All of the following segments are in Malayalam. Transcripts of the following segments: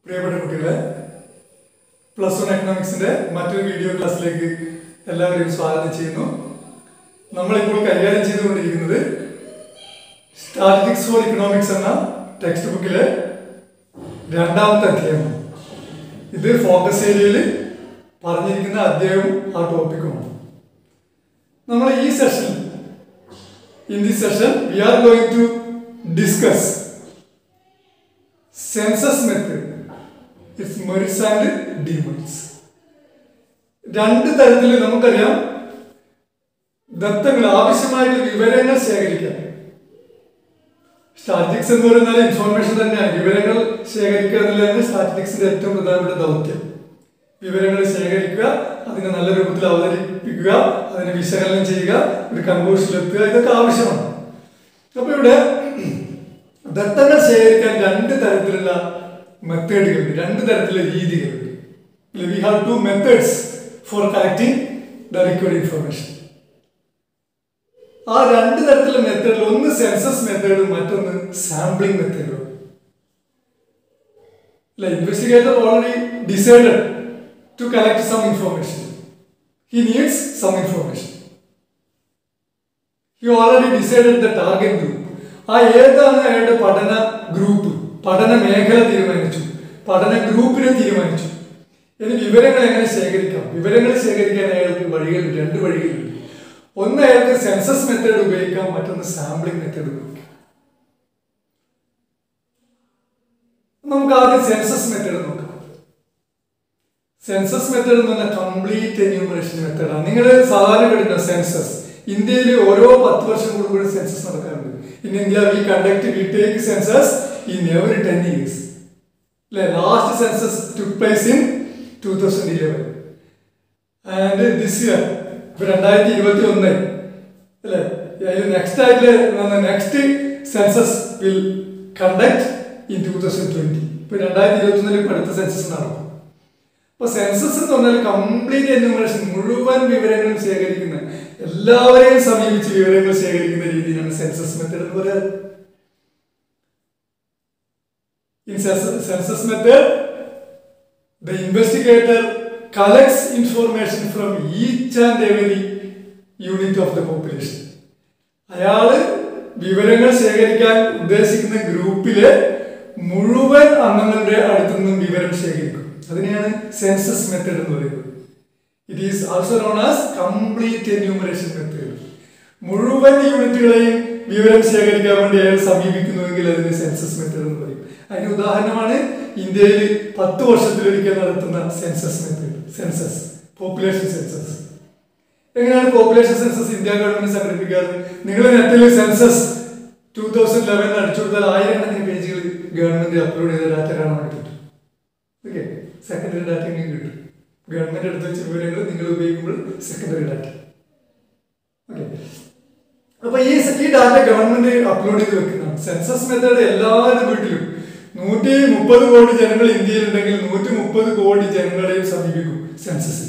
പ്രിയപ്പെട്ട കുട്ടികളെ പ്ലസ് വൺ എക്കണോമിക്സിന്റെ മറ്റൊരു വീഡിയോ ക്ലാസ്സിലേക്ക് എല്ലാവരെയും സ്വാഗതം ചെയ്യുന്നു നമ്മളിപ്പോൾ കൈകാര്യം ചെയ്തുകൊണ്ടിരിക്കുന്നത് സ്റ്റാറ്റിസ്റ്റിക്സ് ഫോർ ഇക്കണോമിക്സ് എന്ന ടെക്സ്റ്റ് ബുക്കിലെ രണ്ടാമത്തെ അധ്യായമാണ് ഇത് ഫോക്കസ് ഏരിയയിൽ പറഞ്ഞിരിക്കുന്ന അധ്യായവും ആ ടോപ്പിക്കുമാണ് നമ്മൾ ഈ സെഷനിൽ in this session we are going to discuss census method its merits and demerits രണ്ട് തരത്തിൽ നമുക്കറിയാം ദത്തങ്ങൾ ആവശ്യമായിട്ടുള്ള വിവരങ്ങൾ ശേഖരിക്കാൻ സ്റ്റാറ്റിക്സ് എന്ന് പറയുന്നത് ഇൻഫോർമേഷൻ തന്നെയാണ് വിവരങ്ങൾ ശേഖരിക്കുക എന്നുള്ളതാണ് സ്റ്റാറ്റിക്സിന്റെ ഏറ്റവും പ്രധാനപ്പെട്ട ദൗത്യം വിവരങ്ങൾ ശേഖരിക്കുക അതിനെ നല്ല രൂപത്തിൽ അവതരിപ്പിക്കുക അതിനെ വിശകലനം ചെയ്യുക ഒരു കൺക്ലൂഷനിലെത്തുക ഇതൊക്കെ ആവശ്യമാണ് അപ്പൊ ഇവിടെ ദത്തങ്ങൾ ശേഖരിക്കാൻ രണ്ട് തരത്തിലുള്ള മെത്തേഡുകളുണ്ട് രണ്ട് തരത്തിലുള്ള രീതികളുണ്ട് we have two methods for collecting the required information ആ രണ്ട് തരത്തിലുള്ള മെത്തേഡിൽ ഒന്ന് സെൻസസ് മെത്തേഡും മറ്റൊന്ന് സാമ്പിളിംഗ് മെത്തേഡും അല്ല investigator already decided to collect some information he needs some information he already decided the target group ആ ഏതാണ് അയാളുടെ പഠന ഗ്രൂപ്പ് പഠന മേഖല തീരുമാനിച്ചു പഠന ഗ്രൂപ്പിനെ തീരുമാനിച്ചു ഇനി വിവരങ്ങൾ എങ്ങനെ ശേഖരിക്കാം വിവരങ്ങൾ ശേഖരിക്കാൻ അയാൾക്ക് വഴികളുണ്ട് രണ്ട് വഴികളുണ്ട് ഒന്ന് അയാൾക്ക് സെൻസസ് മെത്തേഡ് ഉപയോഗിക്കാം മറ്റൊന്ന് സാമ്പിളിംഗ് മെത്തേഡ് ഉപയോഗിക്കാം നമുക്ക് ആദ്യം സെൻസസ് മെത്തേഡ് നോക്കാം സെൻസസ് മെത്തേഡ് എന്ന് പറഞ്ഞാൽ കംപ്ലീറ്റ് എന്യൂമറേഷൻ മെത്തേഡാണ് നിങ്ങൾ സാധാരണ കേട്ടിട്ടുണ്ടോ സെൻസസ് ഇന്ത്യയിൽ ഓരോ പത്ത് വർഷം കൂടുമ്പോഴും സെൻസസ് നടക്കാറുണ്ട് in India we conduct we take census in every ten years അല്ലെ last census took place in two thousand eleven and this year ഇപ്പൊ രണ്ടായിരത്തി ഇരുപത്തി ഒന്ന് അല്ലെ അതിൽ നെക്സ്റ്റ് ആയിട്ട് next census will conduct in two thousand twenty ഇപ്പൊ രണ്ടായിരത്തി ഇരുപത്തി ഒന്നിൽ ഇപ്പൊ അടുത്ത സെൻസസ് നടക്കും അപ്പൊ സെൻസസ് എന്ന് പറഞ്ഞാൽ കംപ്ലീറ്റ് എന്യൂമറേഷൻ മുഴുവൻ വിവരങ്ങളും ശേഖരിക്കുന്ന എല്ലാവരെയും സമീപിച്ച് വിവരങ്ങൾ ശേഖരിക്കുന്ന രീതിയിലാണ് സെൻസസ് മെത്തേഡ് എന്ന് പറയുന്നത് In census method, the investigator collects information from each and every unit of the population. അയാള് വിവരങ്ങൾ ശേഖരിക്കാൻ ഉദ്ദേശിക്കുന്ന ഗ്രൂപ്പിലെ മുഴുവൻ അംഗങ്ങളുടെ അടുത്തു നിന്നും വിവരം ശേഖരിക്കും അതിനെയാണ് സെൻസസ് മെത്തേഡ് എന്ന് പറയുന്നത് it is also known as complete enumeration method മുഴുവൻ യൂണിറ്റുകളെയും വിവരം ശേഖരിക്കാൻ വേണ്ടി അയാൾ സമീപിക്കുന്നുവെങ്കിൽ അതിന് സെൻസസ് മെത്തേഡ് എന്ന് പറയും അതിന് ഉദാഹരണമാണ് ഇന്ത്യയിൽ പത്ത് വർഷത്തിലൊരിക്കൽ നടത്തുന്ന census method census population census എങ്ങനെയാണ് പോപ്പുലേഷൻ സെൻസസ് ഇന്ത്യ ഗവൺമെന്റ് സംഘടിപ്പിക്കാറ് നിങ്ങൾ നെറ്റിൽ സെൻസസ് ടൂ തൗസൻഡ് ലെവനിൽ അടിച്ചു കൊടുത്താൽ ആയിരക്കണക്കിന് പേജുകൾ ഗവൺമെന്റ് അപ്ലോഡ് ചെയ്ത ഡാറ്റ കാണാൻ വേണ്ടി കിട്ടും ഓക്കെ സെക്കൻഡറി ഡാറ്റ നിങ്ങൾക്ക് കിട്ടും ഗവൺമെന്റ് എടുത്ത് വെച്ച വിവരങ്ങൾ നിങ്ങൾ ഉപയോഗിക്കുമ്പോൾ സെക്കൻഡറി ഡാറ്റ ഓക്കെ അപ്പൊ ഈ ഈ ഡാറ്റ ഗവൺമെന്റ് അപ്ലോഡ് ചെയ്ത് വെക്കുന്നതാണ് സെൻസസ് മെത്തേഡ് എല്ലാവരുടെ വീട്ടിലും നൂറ്റി മുപ്പത് കോടി ജനങ്ങൾ ഇന്ത്യയിൽ ഉണ്ടെങ്കിൽ നൂറ്റി മുപ്പത് കോടി ജനങ്ങളെയും സമീപിക്കും സെൻസസിൽ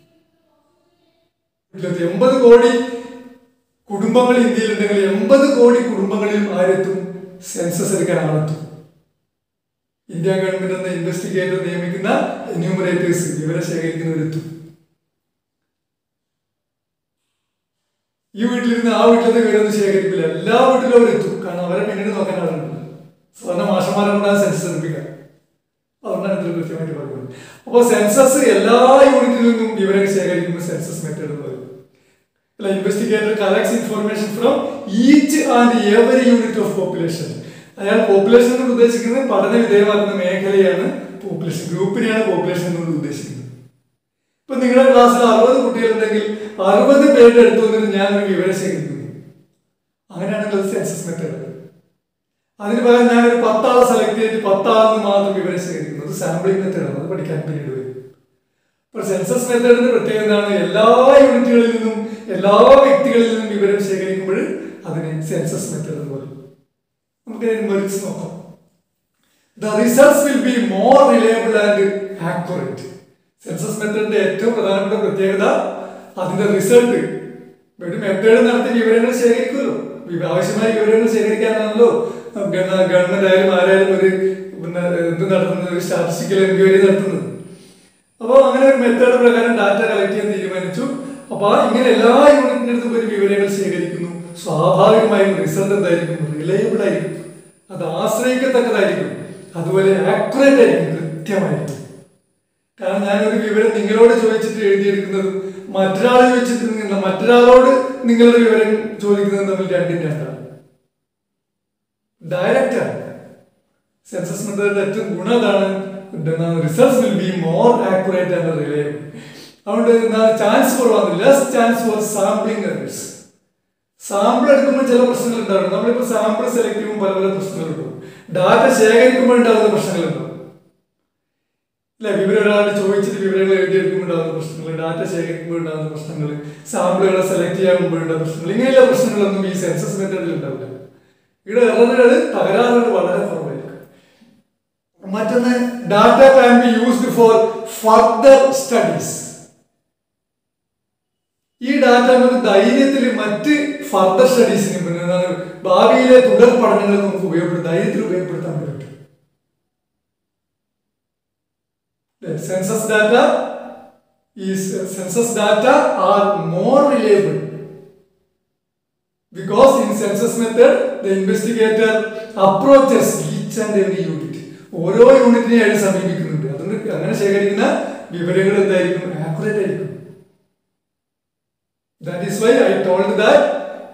എൺപത് കോടി കുടുംബങ്ങൾ ഇന്ത്യയിൽ ഉണ്ടെങ്കിൽ എൺപത് കോടി കുടുംബങ്ങളിൽ ആരെത്തും സെൻസസ് എടുക്കാൻ ആളെത്തും ഇന്ത്യ ഗവൺമെന്റ് എന്ന ഇൻവെസ്റ്റിഗേറ്റർ നിയമിക്കുന്ന എന്യൂമറേറ്റേഴ്സ് വിവരം ശേഖരിക്കുന്നവരെത്തും ഈ വീട്ടിലിരുന്ന് ആ വീട്ടിലത്തെ വിവരമൊന്നും ശേഖരിക്കില്ല എല്ലാ വീട്ടിലും അവരെത്തും കാരണം അവരെ പിന്നീട് നോക്കാൻ ആളുണ്ട് സാധാരണ മാഷന്മാരെ കൊണ്ടാണ് സെൻസസ് എടുപ്പിക്കുക അതുകൊണ്ടാണ് ഇത്ര കൃത്യമായിട്ട് പറയുന്നത് അപ്പോൾ സെൻസസ് എല്ലാ യൂണിറ്റിൽ നിന്നും വിവരം ശേഖരിക്കുന്ന സെൻസസ് മെത്തേഡ് എന്ന് പറയും അല്ല investigator collects information from each and every unit of population അയാൾ പോപ്പുലേഷൻ കൊണ്ട് ഉദ്ദേശിക്കുന്നത് പഠന വിധേയമാക്കുന്ന മേഖലയാണ് പോപ്പുലേഷൻ ഗ്രൂപ്പിനെയാണ് പോപ്പുലേഷൻ കൊണ്ട് ഉദ്ദേശിക്കുന്നത് ഇപ്പൊ നിങ്ങളുടെ ക്ലാസ്സിൽ അറുപത് കുട്ടികളുണ്ടെങ്കിൽ അറുപത് പേരുടെ അടുത്ത് വന്നിട്ട് ഞാൻ ഒരു വിവരം ശേഖരിക്കുന്നു അങ്ങനെയാണുള്ളത് സെൻസസ് മെത്തേഡ് അതിന് പകരം ഞാൻ ഒരു പത്താളെ സെലക്ട് ചെയ്തിട്ട് പത്താളെന്ന് മാത്രം വിവരം ശേഖരിക്കുന്നു അത് സാമ്പിളിംഗ് മെത്തേഡാണ് അത് പഠിക്കാൻ പിന്നീട് വരും അപ്പോൾ സെൻസസ് മെത്തേഡിന്റെ പ്രത്യേകത എന്താണ് എല്ലാ യൂണിറ്റുകളിൽ നിന്നും എല്ലാ വ്യക്തികളിൽ നിന്നും വിവരം ശേഖരിക്കുമ്പോൾ അതിന് സെൻസസ് മെത്തേഡ് എന്ന് പറയും നമുക്ക് അതിന് മെറിറ്റ്സ് നോക്കാം the results will be more reliable and accurate census മെത്തേഡിന്റെ ഏറ്റവും പ്രധാനപ്പെട്ട പ്രത്യേകത അതിന്റെ റിസൾട്ട് ഒരു മെത്തേഡ് നടത്തി വിവരങ്ങൾ ശേഖരിക്കുമല്ലോ ആവശ്യമായ വിവരങ്ങൾ ശേഖരിക്കാനാണല്ലോ ഗവൺമെന്റ് ആയാലും ആരായാലും ഒരു പിന്നെ ഇത് നടത്തുന്നത് ഒരു സ്റ്റാറ്റിസ്റ്റിക്കൽ എൻക്വയറി നടത്തുന്നത് അപ്പോൾ അങ്ങനെ ഒരു മെത്തേഡ് പ്രകാരം ഡാറ്റ കളക്ട് ചെയ്യാൻ തീരുമാനിച്ചു അപ്പോൾ ആ ഇങ്ങനെ എല്ലാ യൂണിറ്റിൻ്റെ അടുത്തും ഒരു വിവരങ്ങൾ ശേഖരിക്കുന്നു സ്വാഭാവികമായും റിസൾട്ട് എന്തായിരിക്കും റിലയബിൾ ആയിരിക്കും അത് ആശ്രയിക്കത്തക്കതായിരിക്കും അതുപോലെ ആക്യുറേറ്റ് ആയിരിക്കും കൃത്യമായിരിക്കും കാരണം ഞാനൊരു വിവരം നിങ്ങളോട് ചോദിച്ചിട്ട് എഴുതിയെടുക്കുന്നതും മറ്റൊരാൾ ചോദിച്ചിട്ട് നിങ്ങൾ മറ്റൊരാളോട് നിങ്ങളുടെ വിവരം ചോദിക്കുന്നതും തമ്മിൽ രണ്ടും രണ്ടാണ് ഡയറക്റ്റ് ആണ് സെൻസസ് മെത്തേഡിന്റെ ഏറ്റവും ഗുണം അതാണ് results will be more accurate and reliable അതുകൊണ്ട് എന്താണ് ചാൻസ് കുറവാണ് less chance for sampling errors sample എടുക്കുമ്പോൾ ചില പ്രശ്നങ്ങൾ ഉണ്ടാവും നമ്മളിപ്പോൾ സാമ്പിൾ സെലക്ട് ചെയ്യുമ്പോൾ പല പല പ്രശ്നങ്ങളുണ്ടാവും ഡാറ്റ ശേഖരിക്കുമ്പോൾ ഉണ്ടാകുന്ന പ്രശ്നങ്ങളുണ്ടാവും അല്ലെ വിവരം ഒരാൾ ചോദിച്ചിട്ട് വിവരങ്ങൾ എഴുതിയെടുക്കുമ്പോൾ ഉണ്ടാകുന്ന പ്രശ്നങ്ങൾ ഡാറ്റ ശേഖരിക്കുമ്പോൾ ഉണ്ടാകുന്ന പ്രശ്നങ്ങൾ സാമ്പിളുകളെ സെലക്ട് ചെയ്യാൻ ഉണ്ടാകുന്ന പ്രശ്നങ്ങൾ ഇങ്ങനെയുള്ള പ്രശ്നങ്ങളൊന്നും ഈ സെൻസസ് മെത്തേഡിൽ ഉണ്ടാവില്ല ഇവിടെ എററുകൾ തകരാറുകൾ വളരെ കുറവായിരിക്കും മറ്റൊന്ന് data can be used for further studies ഈ ഡാറ്റ നമുക്ക് ധൈര്യത്തിൽ മറ്റ് ഫർദർ സ്റ്റഡീസിന് പിന്നെ എന്താണ് ഭാവിയിലെ തുടർ പഠനങ്ങൾക്ക് നമുക്ക് ഉപയോഗപ്പെടുത്താം ധൈര്യത്തിൽ ഉപയോഗപ്പെടുത്താൻ പറ്റും സെൻസസ് ഡാറ്റ ഈ census data are more reliable because in census method the investigator approaches each and every unit ഓരോ യൂണിറ്റിനെയായിട്ട് സമീപിക്കുന്നുണ്ട് അതുകൊണ്ട് അങ്ങനെ ശേഖരിക്കുന്ന വിവരങ്ങൾ എന്തായിരിക്കും ആക്യുറേറ്റ് ആയിരിക്കും that is why I told that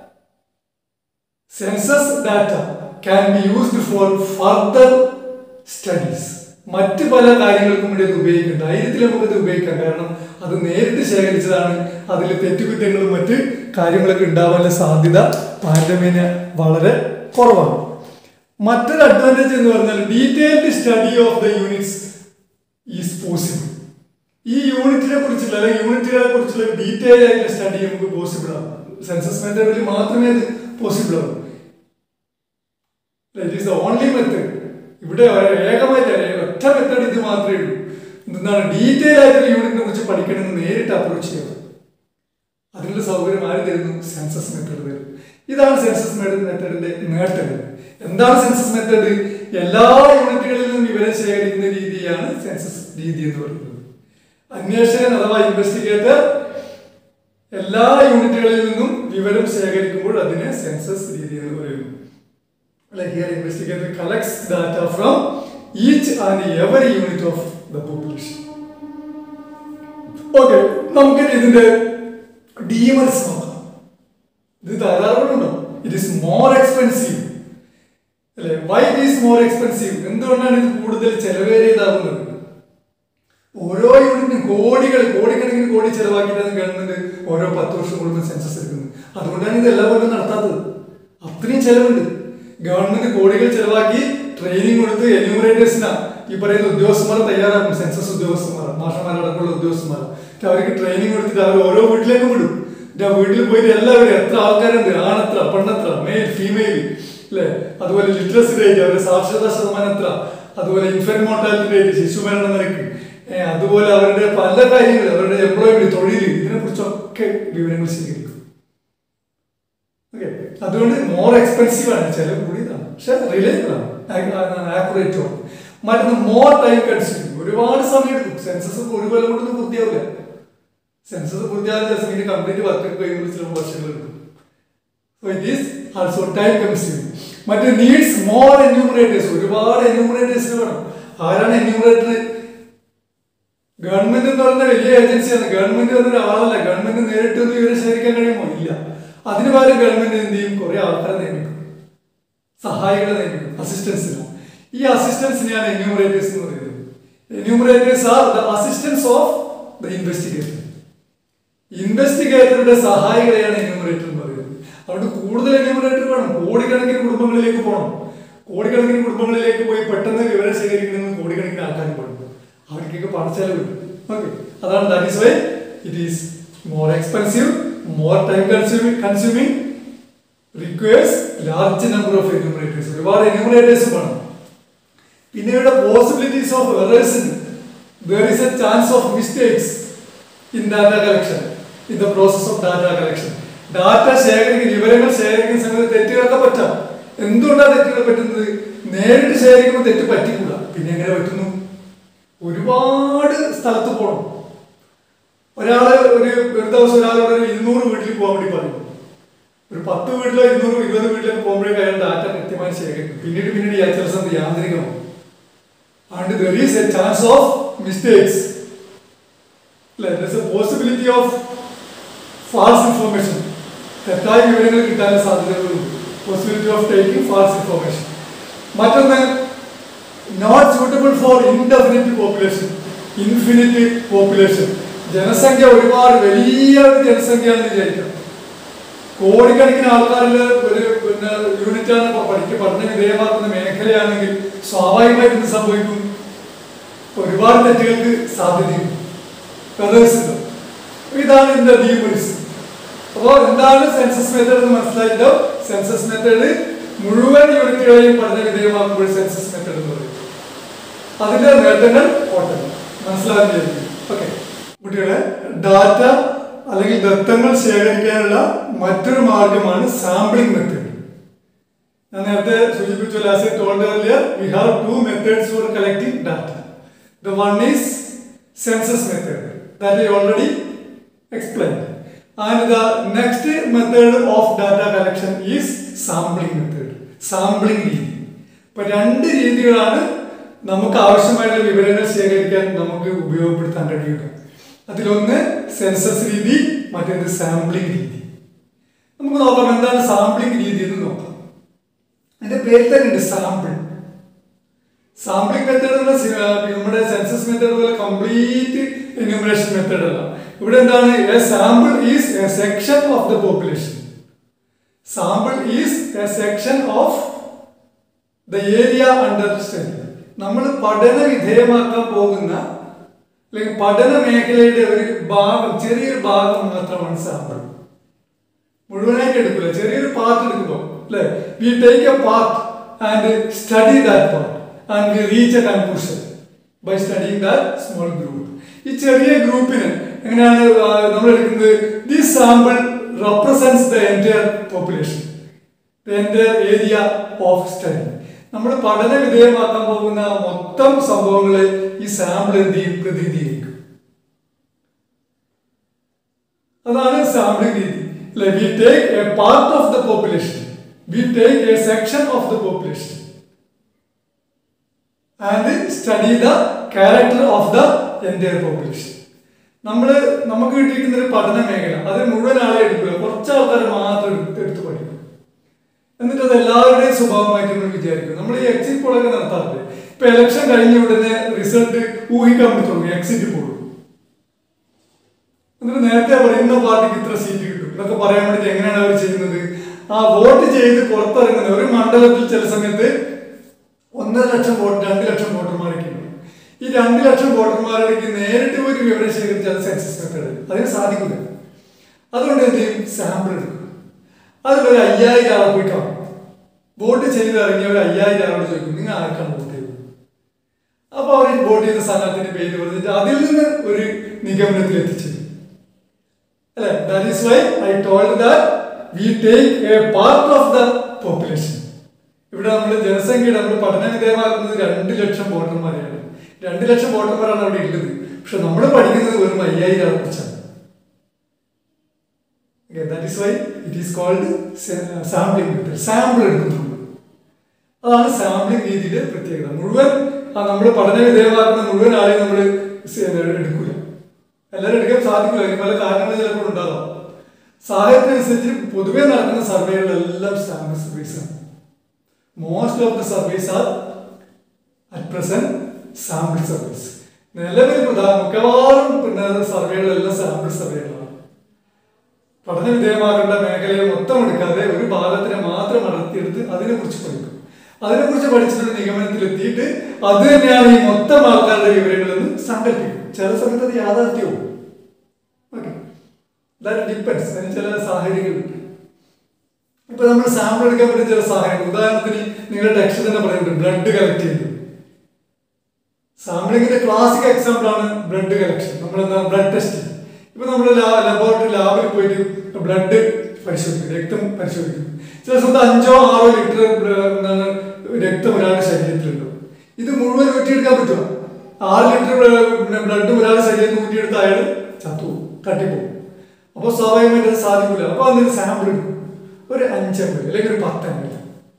census data can be used for further studies മറ്റ് പല കാര്യങ്ങൾക്കും വേണ്ടി അത് ഉപയോഗിക്കാം ധൈര്യത്തിൽ നമുക്കത് ഉപയോഗിക്കാം കാരണം അത് നേരിട്ട് ശേഖരിച്ചതാണ് അതിൽ തെറ്റുകുറ്റങ്ങളും മറ്റ് കാര്യങ്ങളൊക്കെ ഉണ്ടാവാനുള്ള സാധ്യത താരതമ്യേന വളരെ കുറവാണ് മറ്റൊരു അഡ്വാൻറ്റേജ് എന്ന് പറഞ്ഞാൽ detailed study of the units is possible ഈ യൂണിറ്റിനെ കുറിച്ചുള്ള അല്ലെങ്കിൽ യൂണിറ്റുകളെ കുറിച്ചുള്ള ഡീറ്റെയിൽ ആയിട്ടുള്ള സ്റ്റഡി നമുക്ക് പോസിബിൾ ആണ് സെൻസസ് മെത്തേഡിൽ മാത്രമേ അത് പോസിബിൾ ആവും it is the only method ഇവിടെ ഏകമായിട്ട് ഒറ്റ മെത്തേഡ് ഇത് മാത്രമേ ഉള്ളൂ എന്താണ് ഡീറ്റെയിൽ ആയിട്ടുള്ള യൂണിറ്റിനെ കുറിച്ച് പഠിക്കണമെന്ന് നേരിട്ട് അപ്രോച്ച് ചെയ്യണം അതിനുള്ള സൗകര്യം ആര് തരുന്നു സെൻസസ് മെത്തേഡ് തരും ഇതാണ് സെൻസസ് മെത്തേഡിന്റെ നേട്ടങ്ങൾ എന്താണ് സെൻസസ് മെത്തേഡ് എല്ലാ യൂണിറ്റുകളിൽ നിന്നും വിവരം ശേഖരിക്കുന്ന രീതിയാണ് സെൻസസ് രീതി എന്ന് പറയുന്നത് അന്വേഷകൻ അഥവാ ഇൻവെസ്റ്റിഗേറ്റർ എല്ലാ യൂണിറ്റുകളിൽ നിന്നും വിവരം ശേഖരിക്കുമ്പോൾ അതിനെ സെൻസസ് രീതി എന്ന് പറയുന്നു like here investigator collects data from each and every unit of the population. Okay നമുക്ക് ഇതിന്റെ ഡീമൽസ് നോക്കാം ഇത് ധാരാളമുണ്ടോ ഇറ്റ് ഈസ് മോർ എക്സ്പെൻസീവ് അല്ലെ why it is more expensive എന്തുകൊണ്ടാണ് ഇത് കൂടുതൽ ചെലവേറിയതാകുന്നത് ഓരോ യൂണിറ്റിനും കോടികൾ കോടിക്കണക്കിന് കോടി ചെലവാക്കിയിട്ടാണ് ഗവൺമെന്റ് ഓരോ പത്ത് വർഷം കൂടുമ്പോൾ സെൻസസ് എടുക്കുന്നത് അതുകൊണ്ടാണ് ഇത് എല്ലാ കൊല്ലം നടത്താത്തത് അത്രയും ചെലവുണ്ട് ഗവൺമെന്റ് കോടികൾ ചെലവാക്കി ട്രെയിനിങ് കൊടുത്ത് എന്യൂമറേറ്റേഴ്സിനാ ഈ പറയുന്ന ഉദ്യോഗസ്ഥന്മാർ തയ്യാറാക്കും സെൻസസ് ഉദ്യോഗസ്ഥന്മാർ മാഷന്മാരടക്കമുള്ള ഉദ്യോഗസ്ഥന്മാർ എന്നിട്ട് അവർക്ക് ട്രെയിനിങ് കൊടുത്തിട്ട് അവർ ഓരോ വീട്ടിലേക്കും വിടും എന്നിട്ട് ആ വീട്ടിൽ പോയിട്ട് എല്ലാവരും എത്ര ആൾക്കാരുണ്ട് ആണെത്ര പെണ്ണെത്ര മെയിൽ ഫീമെയിൽ അല്ലേ അതുപോലെ ലിറ്ററസി റേറ്റ് അവരുടെ സാക്ഷരതാ ശതമാനം എത്ര അതുപോലെ ഇൻഫന്റ് മോർട്ടാലിറ്റി റേറ്റ് ശിശുമരണ നിരക്ക് ഏഹ് അതുപോലെ അവരുടെ പല കാര്യങ്ങൾ അവരുടെ എംപ്ലോയ്മെന്റ് തൊഴിൽ ഇതിനെ കുറിച്ചൊക്കെ വിവരങ്ങൾ ശേഖരിക്കും ഓക്കെ അതുകൊണ്ട് മോർ എക്സ്പെൻസീവ് ആണ് ചിലവ് കൂടിയതാണ് പക്ഷെ റിലയബിൾ ആണ് ആക്യുറേറ്റ് ആണ് മറ്റൊന്ന് മോർ ടൈം കൺസ്യൂമിങ് ഒരുപാട് സമയം എടുക്കും സെൻസസ് ഒരു കൊല്ലം കൊണ്ടൊന്നും പൂർത്തിയാവില്ല സെൻസസ് പൂർത്തിയാവില്ല ജസ്റ്റ് ഇതിന്റെ കംപ്ലീറ്റ് വർക്ക് കഴിയുമ്പോൾ ചിലപ്പോൾ വർഷങ്ങൾ എടുക്കും so it is also time consuming മറ്റേ നീഡ്സ് മോർ എന്യൂമറേറ്റേഴ്സ് ഒരുപാട് എന്യൂമറേറ്റേഴ്സിന് വേണം ആരാണ് എന്യൂമറേറ്റർ ഗവൺമെന്റ് എന്ന് പറയുന്ന വലിയ ഏജൻസിയാണ് ഗവൺമെന്റ് എന്നൊരു ആളല്ല ഗവൺമെന്റ് നേരിട്ട് ഒന്ന് വിവരം ശേഖരിക്കാൻ കഴിയുമോ ഇല്ല അതിന് പകരം ഗവൺമെന്റ് എന്ത് ചെയ്യും കുറെ ആൾക്കാരെ നിയമിക്കും സഹായികളെ നിയമിക്കും അസിസ്റ്റൻസിന് ഈ അസിസ്റ്റൻസിനെയാണ് എന്യൂമറേറ്റേഴ്സ് എന്ന് പറയുന്നത് enumerators are the assistance of the investigator ഇൻവെസ്റ്റിഗേറ്ററുടെ സഹായികളെയാണ് എന്യൂമറേറ്റർ എന്ന് പറയുന്നത് അതുകൊണ്ട് കൂടുതൽ എന്യൂമറേറ്റർ വേണം കോടിക്കണക്കിന് കുടുംബങ്ങളിലേക്ക് പോകണം കോടിക്കണക്കിന് കുടുംബങ്ങളിലേക്ക് പോയി പെട്ടെന്ന് വിവരം ശേഖരിക്കുന്ന കോടിക്കണക്കിന് ആൾക്കാർ പോകണം അവർക്കൊക്കെ പണച്ചെലവ് ഓക്കെ അതാണ് that is why it is more expensive more time consuming consuming requires large number of enumerators ഒരുപാട് എന്യൂമറേറ്റേഴ്സ് വേണം പിന്നെ ഇവിടെ possibilities of errors there is a chance of mistakes in data collection in the process of data collection data ശേഖരിക്കുന്ന വിവരങ്ങൾ ശേഖരിക്കുന്ന സമയത്ത് തെറ്റുകളൊക്കെ പറ്റാം എന്തുകൊണ്ടാണ് തെറ്റുകൾ പറ്റുന്നത് നേരിട്ട് ശേഖരിക്കുമ്പോൾ തെറ്റ് പറ്റിക്കൂടാ പിന്നെ എങ്ങനെ പറ്റുന്നു ഒരുപാട് സ്ഥലത്ത് പോകണം ഒരാള് ഒരു ഒരു ദിവസം ഒരാളോട് ഒരു ഇരുന്നൂറ് വീട്ടിൽ പോകാൻ വേണ്ടി പറയും ഒരു പത്ത് വീട്ടിലോ ഇരുന്നൂറ് ഇരുപത് വീട്ടിലൊക്കെ പോകുമ്പോഴേക്കും അയാൾ ഡാറ്റ കൃത്യമായി ശേഖരിക്കും പിന്നീട് പിന്നീട് ഈ ചില സമയത്ത് യാന്ത്രികമാണ് and there is a chance of mistakes അല്ലെ a possibility of false information തെറ്റായ വിവരങ്ങൾ കിട്ടാനുള്ള സാധ്യതകളുണ്ട് possibility of taking false information മറ്റൊന്ന് not suitable for indefinite population infinite population ജനസംഖ്യ ഒരുപാട് വലിയ ഒരു ജനസംഖ്യയാണെന്ന് വിചാരിക്കാം കോടിക്കണക്കിന് ആൾക്കാരിൽ ഒരു പിന്നെ യൂണിറ്റാണ് പഠിക്ക പഠന വിധേയമാക്കുന്ന മേഖലയാണെങ്കിൽ സ്വാഭാവികമായിട്ട് എന്ത് സംഭവിക്കും ഒരുപാട് തെറ്റുകൾക്ക് സാധ്യതയുണ്ട് ഫെദേഴ്സ് ഉണ്ട് ഇതാണ് ഇതിന്റെ ഡീമറിസ് അപ്പോൾ എന്താണ് സെൻസസ് മെത്തേഡ് എന്ന് മനസ്സിലായിട്ടോ സെൻസസ് മെത്തേഡ് മുഴുവൻ യൂണിറ്റുകളെയും പഠന വിധേയമാക്കുമ്പോൾ സെൻസസ് മെത്തേഡ് എന്ന് പറയും അതിന്റെ നേട്ടങ്ങൾ കോട്ടങ്ങൾ മനസ്സിലാകുകയായിരിക്കും ഓക്കെ കുട്ടികളെ ഡാറ്റ അല്ലെങ്കിൽ ദത്തങ്ങൾ ശേഖരിക്കാനുള്ള മറ്റൊരു മാർഗമാണ് സാമ്പിളിംഗ് മെത്തേഡ് ഞാൻ നേരത്തെ സൂചിപ്പിച്ചു last told earlier we have two methods for collecting data the one is census method that I already explained and the next method of data collection is sampling method sampling രീതി ഇപ്പൊ രണ്ട് രീതികളാണ് നമുക്ക് ആവശ്യമായിട്ടുള്ള വിവരങ്ങൾ ശേഖരിക്കാൻ നമുക്ക് ഉപയോഗപ്പെടുത്താൻ കഴിയുക അതിലൊന്ന് സെൻസസ് രീതി മറ്റൊന്ന് സാമ്പിളിംഗ് രീതി നമുക്ക് നോക്കാം എന്താണ് സാമ്പിളിംഗ് രീതി എന്ന് നോക്കാം അതിന്റെ പേര് തന്നെ ഉണ്ട് സാമ്പിൾ സാമ്പിളിംഗ് മെത്തേഡ് നമ്മുടെ സെൻസസ് മെത്തേഡ് പോലെ കംപ്ലീറ്റ് എന്യൂമറേഷൻ മെത്തേഡ് അല്ല ഇവിടെ എന്താണ് a sample is a section of the population sample is a section of the area under study നമ്മൾ പഠന വിധേയമാക്കാൻ പോകുന്ന അല്ലെങ്കിൽ പഠന മേഖലയുടെ ഒരു ഭാഗം ചെറിയൊരു ഭാഗം മാത്രമാണ് സാമ്പിൾ മുഴുവനായിട്ട് എടുക്കില്ല ചെറിയൊരു പാർട്ട് എടുക്കുമ്പോൾ അല്ലെ we take a part and study that part and we reach a conclusion by studying that small group ഈ ചെറിയ ഗ്രൂപ്പിന് എങ്ങനെയാണ് ആ, നമ്മൾ എടുക്കുന്നത് this sample represents the entire population the entire area of study നമ്മൾ പഠന വിധേയമാക്കാൻ പോകുന്ന മൊത്തം സംഭവങ്ങളെ ഈ സാമ്പിൾ എന്ത് ചെയ്യും പ്രതിനിധീകരിക്കും അതാണ് സാമ്പിളിംഗ് രീതി അല്ലെ we take a part of the population we take a section of the population and study the character of the entire population നമ്മൾ നമുക്ക് കിട്ടിയിരിക്കുന്ന ഒരു പഠന മേഖല അത് മുഴുവൻ ആളെ എടുക്കില്ല കുറച്ച് ആൾക്കാരെ മാത്രം എടുത്ത് എടുത്ത് പഠിക്കും എന്നിട്ട് അത് എല്ലാവരുടെയും സ്വഭാവമായിട്ട് നമ്മൾ വിചാരിക്കും നമ്മൾ ഈ എക്സിറ്റ് പോളൊക്കെ നടത്താറുണ്ട് ഇപ്പൊ ഇലക്ഷൻ കഴിഞ്ഞ ഉടനെ റിസൾട്ട് ഊഹിക്കാൻ വേണ്ടി തുടങ്ങി എക്സിറ്റ് പോൾ എന്നിട്ട് നേരത്തെ പറയുന്ന പാർട്ടിക്ക് ഇത്ര സീറ്റ് കിട്ടും എന്നൊക്കെ പറയാൻ വേണ്ടിട്ട് എങ്ങനെയാണ് അവർ ചെയ്യുന്നത് ആ വോട്ട് ചെയ്ത് പുറത്തിറങ്ങുന്ന ഒരു മണ്ഡലത്തിൽ ചില സമയത്ത് ഒന്നര ലക്ഷം വോട്ട് രണ്ട് ലക്ഷം വോട്ടർമാരൊക്കെ ഉണ്ട് ഈ രണ്ട് ലക്ഷം വോട്ടർമാരുടെ നേരിട്ട് പോയി വിവരം ശേഖരിച്ചാൽ സെൻസസ് മെത്തേഡ് അതിന് സാധിക്കില്ല അതുകൊണ്ട് എന്ത് ചെയ്യും സാമ്പിൾ എടുക്കും അതിലൊരു അയ്യായിരം ആളെ പോയി കാണും വോട്ട് ചെയ്ത് ഇറങ്ങിയ ഒരു അയ്യായിരം ആളോട് ചോദിക്കും നിങ്ങൾ ആർക്കാണ് വോട്ട് ചെയ്തത് അപ്പൊ അവർ വോട്ട് ചെയ്ത സ്ഥാനാർത്ഥിന്റെ പേര് പറഞ്ഞിട്ട് അതിൽ നിന്ന് ഒരു നിഗമനത്തിൽ എത്തിച്ചേരും അല്ലെ that is why I told that we take a part of the population ഇവിടെ നമ്മൾ ജനസംഖ്യയുടെ നമ്മൾ പഠന വിധേയമാക്കുന്നത് രണ്ട് ലക്ഷം വോട്ടർമാരെയാണ് രണ്ട് ലക്ഷം വോട്ടർമാരാണ് അവിടെ ഉള്ളത് പക്ഷെ നമ്മൾ പഠിക്കുന്നത് വെറും അയ്യായിരം ആളെ കുറിച്ചാണ് that is why it is called sampling method sample എടുക്കുന്നുണ്ട് അതാണ് സാമ്പിളിംഗ് രീതിയുടെ പ്രത്യേകത മുഴുവൻ നമ്മൾ പഠന വിധേയമാക്കുന്ന മുഴുവൻ ആളെയും നമ്മൾ എടുക്കില്ല എല്ലാവരും എടുക്കാൻ സാധിക്കില്ല അതിന് പല കാരണങ്ങൾ ചിലപ്പോൾ ഉണ്ടാകാം സാഹചര്യത്തിനനുസരിച്ച് പൊതുവെ നടക്കുന്ന സർവേകളെല്ലാം സാമ്പിൾ സർവീസ് ആണ് most of the surveys are at present sample surveys നിലവിൽ പ്രധാന മിക്കവാറും പിന്നെ സർവേകളെല്ലാം സാമ്പിൾ സർവേകളാണ് പഠന വിധേയമാകേണ്ട മേഖലയെ മൊത്തം എടുക്കാതെ ഒരു ഭാഗത്തിനെ മാത്രം അടർത്തിയെടുത്ത് അതിനെക്കുറിച്ച് പഠിക്കും അതിനെക്കുറിച്ച് പഠിച്ചിട്ട് നിഗമനത്തിലെത്തിയിട്ട് അത് തന്നെയാണ് ഈ മൊത്തം ആൾക്കാരുടെ വിവരങ്ങളെന്ന് സങ്കല്പിക്കും ചില സമയത്ത് അത് യാഥാർത്ഥ്യവും ഓക്കെ ദാറ്റ് ഡിപ്പെൻസ് അതിന് ചില സാഹചര്യങ്ങളുണ്ട് ഇപ്പൊ നമ്മൾ സാമ്പിൾ എടുക്കാൻ പറ്റുന്ന ചില സാഹചര്യം ഉദാഹരണത്തിന് നിങ്ങളുടെ ടെക്സ്റ്റ് തന്നെ പറയുന്നുണ്ട് ബ്ലഡ് കളക്ട് ചെയ്തു സാമ്പിളിങ്ങിന്റെ ക്ലാസിക് എക്സാമ്പിൾ ആണ് ബ്ലഡ് കളക്ഷൻ നമ്മൾ എന്താ ബ്ലഡ് ടെസ്റ്റ് ഇപ്പൊ നമ്മൾ ലബോറട്ടറി ലാബിൽ പോയിട്ട് ബ്ലഡ് പരിശോധിക്കും രക്തം പരിശോധിക്കും ചില സമയത്ത് അഞ്ചോ ആറോ ലിറ്റർ എന്താണ് രക്തം ഒരാളുടെ ശരീരത്തിലുണ്ട് ഇത് മുഴുവൻ ഊറ്റിയെടുക്കാൻ പറ്റുമോ ആറ് ലിറ്റർ പിന്നെ ബ്ലഡ് ഒരാളുടെ ശരീരത്തിൽ ഊറ്റിയെടുത്ത അയാൾ ചത്തു തട്ടിപ്പോകും അപ്പോൾ സ്വാഭാവികമായിട്ട് അത് സാധിക്കില്ല അപ്പോൾ അതിന് സാമ്പിൾ എടുക്കും ഒരു അഞ്ചെണ്ണം അല്ലെങ്കിൽ ഒരു പത്തെണ്ണം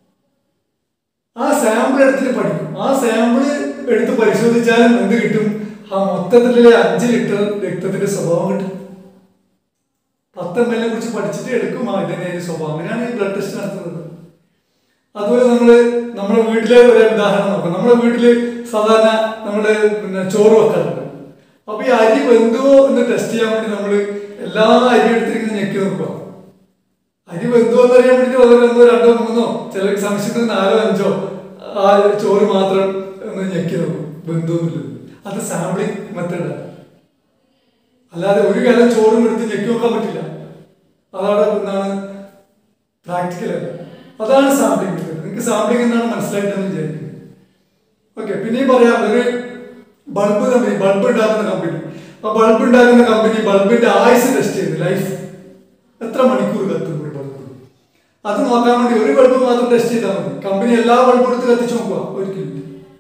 ആ സാമ്പിൾ എടുത്തിട്ട് പഠിക്കും ആ സാമ്പിൾ എടുത്ത് പരിശോധിച്ചാലും എന്ത് കിട്ടും ആ മൊത്തത്തിലെ അഞ്ച് ലിറ്റർ രക്തത്തിന്റെ സ്വഭാവം കിട്ടും പത്ത് എം എല്ലിനെ കുറിച്ച് പഠിച്ചിട്ട് എടുക്കും ആ ഇതിന്റെ ഒരു സ്വഭാവം അങ്ങനെയാണ് ഈ ബ്ലഡ് ടെസ്റ്റ് നടത്തുന്നത് അതുപോലെ നമ്മള് നമ്മുടെ വീട്ടിലെ ഒരു ഉദാഹരണം നോക്കാം നമ്മുടെ വീട്ടില് സാധാരണ നമ്മള് പിന്നെ ചോറ് വെക്കാറുണ്ട് അപ്പൊ ഈ അരി വെന്തുവോ എന്ന് ടെസ്റ്റ് ചെയ്യാൻ വേണ്ടി നമ്മള് എല്ലാ അരി എടുത്തിരിക്കുന്ന ഞെക്കി നോക്കുക അരി വെന്തോ എന്ന് അറിയാൻ വേണ്ടി ഒന്നോ രണ്ടോ മൂന്നോ ചില സംശയത്തിന് നാലോ അഞ്ചോ ആ ചോറ് മാത്രം ഒന്ന് ഞെക്കി നോക്കും വെന്തോന്നുള്ളത് അത് സാമ്പിളിംഗ് മെത്തേഡാണ് അല്ലാതെ ഒരു കാലം ചോറും എടുത്ത് ഞെക്കി നോക്കാൻ പറ്റില്ല അതാണ് എന്താണ് പ്രാക്ടിക്കൽ അല്ല അതാണ് സാമ്പിളിംഗ് മെത്തേഡ് നിങ്ങൾക്ക് സാമ്പിളിംഗ് എന്നാണ് മനസ്സിലായിട്ടെന്ന് വിചാരിക്കുന്നത് ഓക്കെ പിന്നെയും പറയാം ഒരു ബൾബ് കമ്പനി ബൾബ് ഉണ്ടാക്കുന്ന കമ്പനി ആ ബൾബ് ഉണ്ടാക്കുന്ന കമ്പനി ബൾബിന്റെ ആയുസ് ടെസ്റ്റ് ചെയ്യുന്നു ലൈഫ് എത്ര മണിക്കൂർ കത്തും ഒരു ബൾബ് അത് നോക്കാൻ വേണ്ടി ഒരു ബൾബ് മാത്രം ടെസ്റ്റ് ചെയ്താൽ മതി കമ്പനി എല്ലാ ബൾബും എടുത്ത് കത്തിച്ച് നോക്കുക ഒരിക്കലും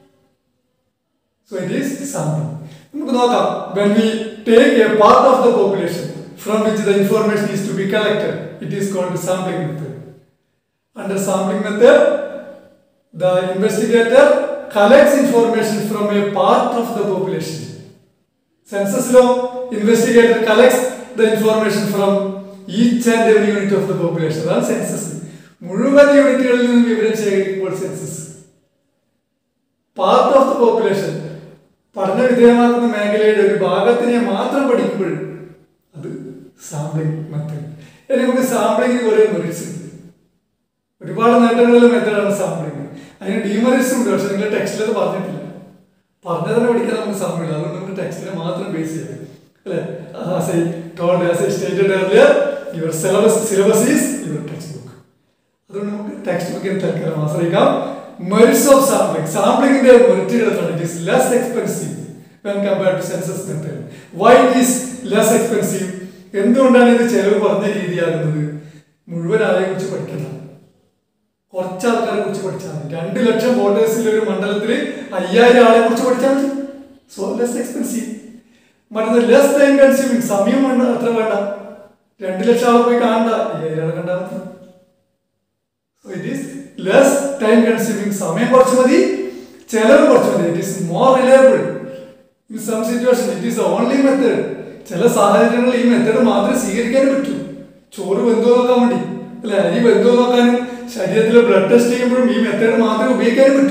സോ ഇറ്റ് ഈസ് സാമ്പിൾ നമുക്ക് നോക്കാം when we take a part of the population from which the information is to be collected it is called sampling method under sampling method the investigator collects information from a part of the population. Census law investigator collects the information from each and every unit of the population. അതാണ് സെൻസസ് മുഴുവൻ യൂണിറ്റുകളിൽ നിന്നും വിവരം ശേഖരിക്കുമ്പോൾ census part of the population പഠന വിധേയമാകുന്ന മേഖലയുടെ ഒരു ഭാഗത്തിനെ മാത്രം പഠിക്കുമ്പോൾ അത് സാമ്പിളിംഗ് മെത്തേഡ് ഇനി നമുക്ക് സാമ്പിളിംഗിന് കുറേ മെറിറ്റ്സ് ഉണ്ട് ഒരുപാട് നേട്ടങ്ങളുള്ള മെത്തേഡാണ് സാമ്പിളിംഗ് അതിന് ഡീമറിറ്റ്സ് ഉണ്ട് പക്ഷെ നിങ്ങൾ ടെക്സ്റ്റിൽ അത് പറഞ്ഞിട്ടില്ല പറഞ്ഞ തന്നെ പഠിക്കാൻ നമുക്ക് സമയമില്ല അതുകൊണ്ട് നമുക്ക് ടെക്സ്റ്റിനെ മാത്രം ബേസ് ചെയ്യാം അല്ലേ as I told as I stated earlier your syllabus syllabus is your text book അതുകൊണ്ട് നമുക്ക് ടെക്സ്റ്റ് ബുക്കിന് തൽക്കാലം ആശ്രയിക്കാം മെറിറ്റ്സ് ഓഫ് സാമ്പിളിംഗ് സാമ്പിളിംഗിന്റെ മെറിറ്റുകൾ എന്താണ് it is less expensive when compare to census method why it is less expensive എന്തുകൊണ്ടാണ് ഇത് ചെലവ് കുറഞ്ഞ രീതിയാകുന്നത് മുഴുവൻ ആളെ കുറിച്ച് പഠിക്കണം കുറച്ച് ആൾക്കാരെ കുറിച്ച് പഠിച്ചാൽ മതി രണ്ട് ലക്ഷം വോട്ടേഴ്സിൽ ഒരു മണ്ഡലത്തിൽ അയ്യായിരം ആളെ കുറിച്ച് പഠിച്ചാൽ മതി സോ ലെസ് എക്സ്പെൻസീവ് മറ്റൊന്ന് ലെസ് ടൈം കൺസ്യൂമിങ് സമയം വേണ്ട അത്ര വേണ്ട രണ്ട് ലക്ഷം ആളെ പോയി കാണണ്ട അയ്യായിരം ആളെ കണ്ടാൽ മതി so it is less time consuming സമയം കുറച്ച് മതി ചെലവ് കുറച്ച് മതി it is more reliable in some situation it is only method ചില സാഹചര്യങ്ങളിൽ ഈ മെത്തേഡ് മാത്രമേ സ്വീകരിക്കാനും പറ്റൂ ചോറ് വെന്തോ നോക്കാൻ വേണ്ടി അല്ലെ അരി വെന്തോ നോക്കാനും ശരീരത്തിലെ ബ്ലഡ് ടെസ്റ്റ് ചെയ്യുമ്പോഴും ഈ മെത്തേഡ് മാത്രമേ ഉപയോഗിക്കാനും പറ്റൂ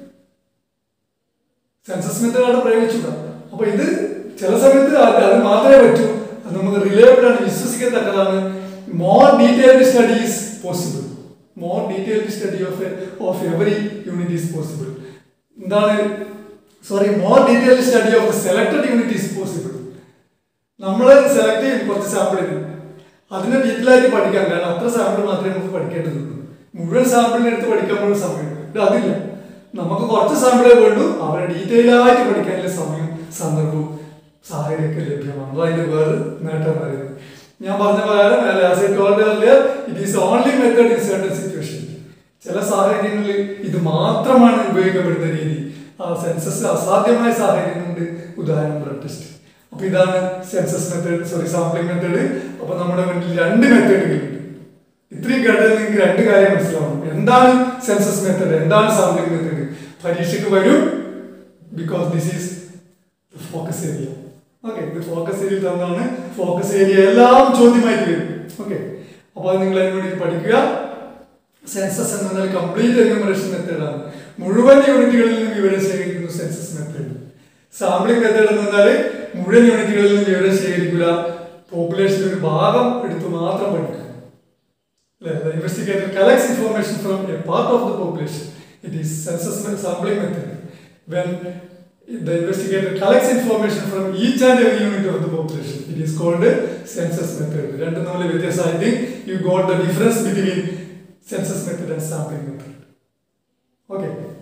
സെൻസസ് മെത്തേഡ് അവിടെ പ്രയോഗിച്ചുകൂടാ അപ്പൊ ഇത് ചില സമയത്ത് അത് അത് മാത്രമേ പറ്റൂ അത് നമുക്ക് റിലയബിൾ ആണ് വിശ്വസിക്കത്തക്കതാണ് more detailed study is possible more detailed study of of every unit is possible എന്താണ് sorry more detailed study of selected unit is possible നമ്മൾ സെലക്ട് ചെയ്യും കുറച്ച് സാമ്പിളിന് അതിനെ ഡീറ്റെയിൽ ആയിട്ട് പഠിക്കാൻ കാരണം അത്ര സാമ്പിൾ മാത്രമേ നമുക്ക് പഠിക്കേണ്ടതുള്ളൂ മുഴുവൻ സാമ്പിളിനെ എടുത്ത് പഠിക്കാൻ പോലും സമയം ഇത് അതില്ല നമുക്ക് കുറച്ച് സാമ്പിളേ വേണ്ടൂ അവരെ ഡീറ്റെയിൽ ആയിട്ട് പഠിക്കാനുള്ള സമയം സന്ദർഭവും സാഹചര്യമൊക്കെ ലഭ്യമാണ് അത് അതിന്റെ വേറെ നേട്ടം പറയുന്നത് ഞാൻ പറഞ്ഞ പ്രകാരം it is only method in certain situation ചില സാഹചര്യങ്ങളിൽ ഇത് മാത്രമാണ് ഉപയോഗിക്കപ്പെടുന്ന രീതി ആ സെൻസസ് അസാധ്യമായ സാഹചര്യങ്ങളുണ്ട് ഉദാഹരണം ബ്ലഡ് ടെസ്റ്റ് അപ്പൊ ഇതാണ് census method sorry sampling method അപ്പൊ നമ്മുടെ മുന്നിൽ രണ്ട് മെത്തേഡുകളുണ്ട് ഇത്രയും കേട്ടതിൽ നിങ്ങൾക്ക് രണ്ട് കാര്യം മനസ്സിലാവണം എന്താണ് സെൻസസ് മെത്തേഡ് എന്താണ് സാമ്പിളിംഗ് മെത്തേഡ് പരീക്ഷയ്ക്ക് വരും because this is focus area okay ഇത് ഫോക്കസ് ഏരിയ തന്നാണ് ഫോക്കസ് ഏരിയ എല്ലാം ചോദ്യമായിട്ട് വരും ഓക്കെ അപ്പോൾ അത് നിങ്ങൾ അതിന് വേണ്ടി പഠിക്കുക സെൻസസ് എന്ന് പറഞ്ഞാൽ കംപ്ലീറ്റ് എന്യൂമറേഷൻ മെത്തേഡാണ് മുഴുവൻ യൂണിറ്റുകളിൽ നിന്ന് വിവരം ശേഖരിക്കുന്നു സെൻസസ് മെത്തേഡ് സാമ്പിളിംഗ് മെത്തേഡ് എന്ന് പറഞ്ഞാൽ മുഴുവൻ യൂണിറ്റുകളിൽ നിന്ന് വിവരം ശേഖരിക്കുക പോപ്പുലേഷൻ ഒരു ഭാഗം എടുത്ത് മാത്രം പഠിക്കുക The investigator collects information from a part of the population. It is census sampling method. When the investigator collects information from each and every unit of the population, it is called a census method. രണ്ടും തമ്മിൽ വ്യത്യാസം I think you got the difference between census method and sampling method. Okay.